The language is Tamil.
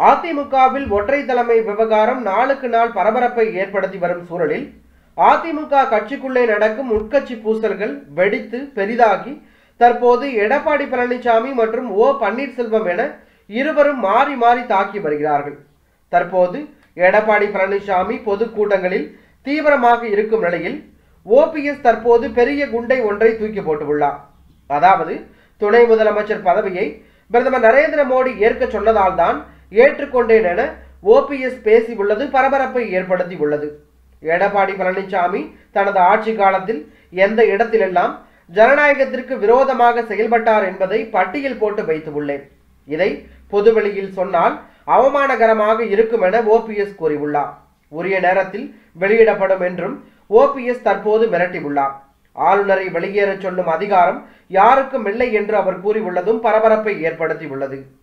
அதிமுகவில் ஒற்றை தலைமை விவகாரம் நாளுக்கு நாள் பரபரப்பை ஏற்படுத்தி வரும் சூழலில் அதிமுக கட்சிக்குள்ளே நடக்கும் உட்கட்சி பூசல்கள் வெடித்து பெரிதாகி தற்போது எடப்பாடி பழனிசாமி மற்றும் ஓ பன்னீர்செல்வம் என இருவரும் மாறி மாறி தாக்கி வருகிறார்கள் தற்போது எடப்பாடி பழனிசாமி பொதுக்கூட்டங்களில் தீவிரமாக இருக்கும் நிலையில் ஓபிஎஸ் தற்போது பெரிய குண்டை ஒன்றை தூக்கி போட்டுள்ளார் அதாவது துணை முதலமைச்சர் பதவியை பிரதமர் நரேந்திர மோடி ஏற்க சொன்னதால் தான் ஏற்றுக்கொண்டேன் என ஓபிஎஸ் பேசியுள்ளது பரபரப்பை ஏற்படுத்தி உள்ளது எடப்பாடி பழனிசாமி தனது ஆட்சி காலத்தில் எந்த இடத்திலெல்லாம் ஜனநாயகத்திற்கு விரோதமாக செயல்பட்டார் என்பதை பட்டியல் போட்டு வைத்துள்ளேன் இதை பொதுவெளியில் சொன்னால் அவமானகரமாக இருக்கும் என ஓபிஎஸ் கூறியுள்ளார் உரிய நேரத்தில் வெளியிடப்படும் என்றும் ஓபிஎஸ் தற்போது மிரட்டியுள்ளார் ஆளுநரை வெளியேறச் சொல்லும் அதிகாரம் யாருக்கும் இல்லை என்று அவர் கூறியுள்ளதும் பரபரப்பை ஏற்படுத்தியுள்ளது